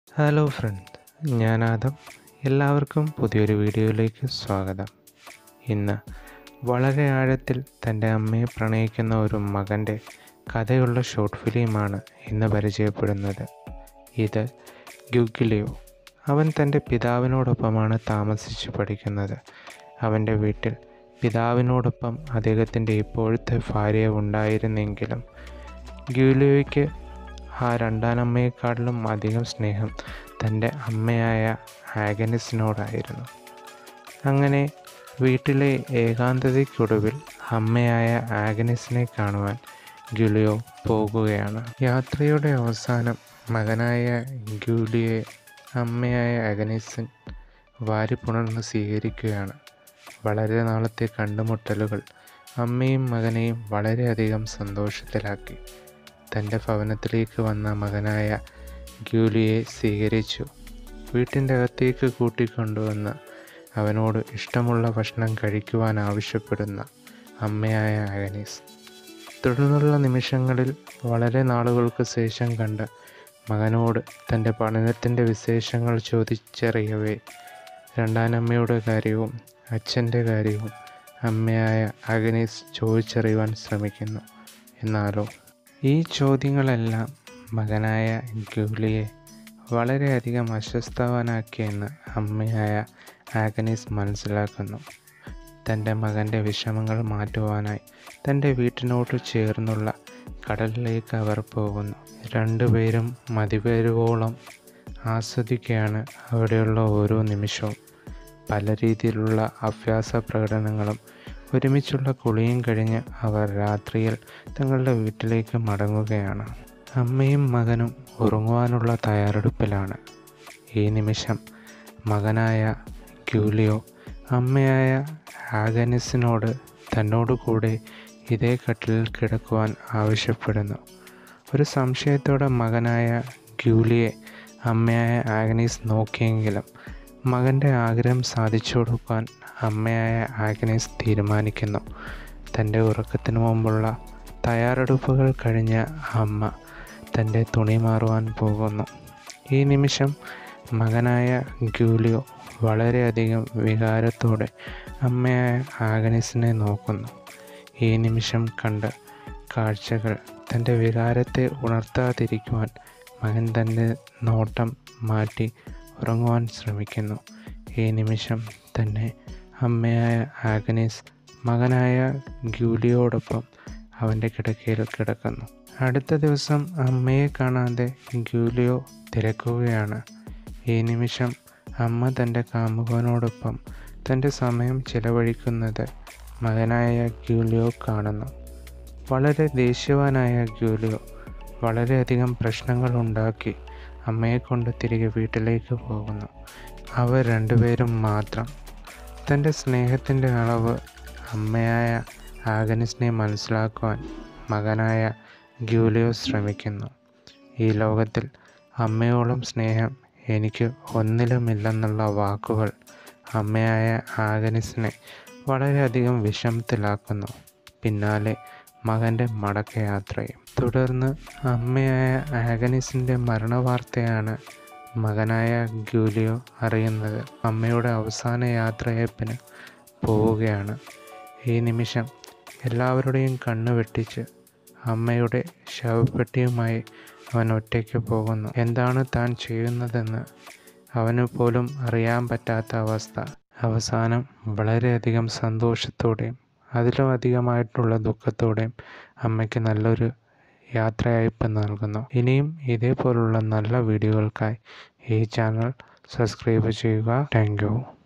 hello friend ഞാൻ ആദം എല്ലാവർക്കും പുതിയൊരു വീഡിയോയിലേക്ക് സ്വാഗതം ഇന്ന് വളരെ ആഴത്തിൽ തൻ്റെ അമ്മയെ പ്രണയിക്കുന്ന ഒരു മകൻ്റെ കഥയുള്ള ഷോർട്ട് ഫിലിമാണ് ഇന്ന് പരിചയപ്പെടുന്നത് ഇത് ഗുഗിലിയോ അവൻ തൻ്റെ പിതാവിനോടൊപ്പമാണ് താമസിച്ച് പഠിക്കുന്നത് അവൻ്റെ വീട്ടിൽ പിതാവിനോടൊപ്പം അദ്ദേഹത്തിൻ്റെ ഇപ്പോഴത്തെ ഭാര്യ ഉണ്ടായിരുന്നെങ്കിലും ഗ്യൂലിയോയ്ക്ക് ആ രണ്ടാനമ്മയെക്കാട്ടിലും അധികം സ്നേഹം തൻ്റെ അമ്മയായ ആഗനിസിനോടായിരുന്നു അങ്ങനെ വീട്ടിലെ ഏകാന്തതയ്ക്കൊടുവിൽ അമ്മയായ ആഗനിസിനെ കാണുവാൻ ഗ്യൂലിയോ പോകുകയാണ് യാത്രയുടെ അവസാനം മകനായ ഗ്യൂലിയെ അമ്മയായ അഗനിസൻ വാരിപ്പുണർന്ന് സ്വീകരിക്കുകയാണ് വളരെ നാളത്തെ കണ്ടുമുട്ടലുകൾ അമ്മയും മകനെയും വളരെയധികം സന്തോഷത്തിലാക്കി തൻ്റെ ഭവനത്തിലേക്ക് വന്ന മകനായ ഗ്യൂലിയെ സ്വീകരിച്ചു വീട്ടിൻ്റെ അകത്തേക്ക് കൂട്ടിക്കൊണ്ടുവന്ന് അവനോട് ഇഷ്ടമുള്ള ഭക്ഷണം കഴിക്കുവാൻ ആവശ്യപ്പെടുന്ന അമ്മയായ അഗനീസ് തുടർന്നുള്ള നിമിഷങ്ങളിൽ വളരെ നാളുകൾക്ക് ശേഷം കണ്ട മകനോട് തൻ്റെ പഠനത്തിൻ്റെ വിശേഷങ്ങൾ ചോദിച്ചറിയവേ രണ്ടാനമ്മയുടെ കാര്യവും അച്ഛൻ്റെ കാര്യവും അമ്മയായ അഗനീസ് ചോദിച്ചറിയുവാൻ ശ്രമിക്കുന്നു എന്നാലോ ഈ ചോദ്യങ്ങളെല്ലാം മകനായ ഗ്യൂലിയെ വളരെയധികം അസ്വസ്ഥവാനാക്കിയെന്ന് അമ്മയായ ആഗനീസ് മനസ്സിലാക്കുന്നു തൻ്റെ മകൻ്റെ വിഷമങ്ങൾ മാറ്റുവാനായി തൻ്റെ വീട്ടിനോട് ചേർന്നുള്ള കടലിലേക്ക് അവർ പോകുന്നു രണ്ടുപേരും മതിവരുവോളം ആസ്വദിക്കുകയാണ് അവിടെയുള്ള ഓരോ നിമിഷവും പല രീതിയിലുള്ള അഭ്യാസ പ്രകടനങ്ങളും ഒരുമിച്ചുള്ള കുളിയും കഴിഞ്ഞ് അവർ രാത്രിയിൽ തങ്ങളുടെ വീട്ടിലേക്ക് മടങ്ങുകയാണ് അമ്മയും മകനും ഉറങ്ങുവാനുള്ള തയ്യാറെടുപ്പിലാണ് ഈ നിമിഷം മകനായ ഗ്യൂലിയോ അമ്മയായ ആഗനിസിനോട് തന്നോട് കൂടെ ഇതേ കട്ടിലിൽ കിടക്കുവാൻ ആവശ്യപ്പെടുന്നു ഒരു സംശയത്തോടെ മകനായ ഗ്യൂലിയെ അമ്മയായ ആഗനീസ് നോക്കിയെങ്കിലും മകൻ്റെ ആഗ്രഹം സാധിച്ചു കൊടുക്കാൻ അമ്മയായ ആഗ്നേസ് തീരുമാനിക്കുന്നു തൻ്റെ ഉറക്കത്തിന് മുമ്പുള്ള തയ്യാറെടുപ്പുകൾ കഴിഞ്ഞ അമ്മ തൻ്റെ തുണി മാറുവാൻ പോകുന്നു ഈ നിമിഷം മകനായ ഗ്യൂലിയോ വളരെയധികം വികാരത്തോടെ അമ്മയായ ആഗ്നസിനെ നോക്കുന്നു ഈ നിമിഷം കണ്ട കാഴ്ചകൾ തൻ്റെ വികാരത്തെ ഉണർത്താതിരിക്കുവാൻ മകൻ തൻ്റെ നോട്ടം മാറ്റി ഉറങ്ങുവാൻ ശ്രമിക്കുന്നു ഈ നിമിഷം തന്നെ അമ്മയായ ആഗനീസ് മകനായ ഗ്യൂലിയോടൊപ്പം അവൻ്റെ കിടക്കയിൽ കിടക്കുന്നു അടുത്ത ദിവസം അമ്മയെ കാണാതെ ഗ്യൂലിയോ തിരക്കുകയാണ് ഈ നിമിഷം അമ്മ തൻ്റെ കാമുകനോടൊപ്പം തൻ്റെ സമയം ചിലവഴിക്കുന്നത് മകനായ ഗ്യൂലിയോ കാണുന്നു വളരെ ദേഷ്യവാനായ ഗ്യൂലിയോ വളരെയധികം പ്രശ്നങ്ങൾ ഉണ്ടാക്കി അമ്മയെ കൊണ്ട് തിരികെ വീട്ടിലേക്ക് പോകുന്നു അവർ രണ്ടുപേരും മാത്രം തൻ്റെ സ്നേഹത്തിൻ്റെ അളവ് അമ്മയായ ആഗനിസിനെ മനസ്സിലാക്കുവാൻ മകനായ ഗ്യൂലിയോ ശ്രമിക്കുന്നു ഈ ലോകത്തിൽ അമ്മയോളം സ്നേഹം എനിക്ക് ഒന്നിലുമില്ലെന്നുള്ള വാക്കുകൾ അമ്മയായ ആഗനിസിനെ വളരെയധികം വിഷമത്തിലാക്കുന്നു പിന്നാലെ മകൻ്റെ മടക്കയാത്രയും തുടർന്ന് അമ്മയായ ആഗനിസിൻ്റെ മരണവാർത്തയാണ് മകനായ ഗ്യൂലിയോ അറിയുന്നത് അമ്മയുടെ അവസാന യാത്രയപ്പിന് പോവുകയാണ് ഈ നിമിഷം എല്ലാവരുടെയും കണ്ണു വെട്ടിച്ച് അമ്മയുടെ ശവപ്പെട്ടിയുമായി അവൻ ഒറ്റയ്ക്ക് പോകുന്നു എന്താണ് താൻ ചെയ്യുന്നതെന്ന് അവന് പോലും അറിയാൻ പറ്റാത്ത അവസ്ഥ അവസാനം വളരെയധികം സന്തോഷത്തോടെയും അതിലും അധികമായിട്ടുള്ള ദുഃഖത്തോടെയും അമ്മയ്ക്ക് നല്ലൊരു യാത്രയയപ്പ് നൽകുന്നു ഇനിയും ഇതേപോലുള്ള നല്ല വീഡിയോകൾക്കായി ഈ ചാനൽ സബ്സ്ക്രൈബ് ചെയ്യുക താങ്ക്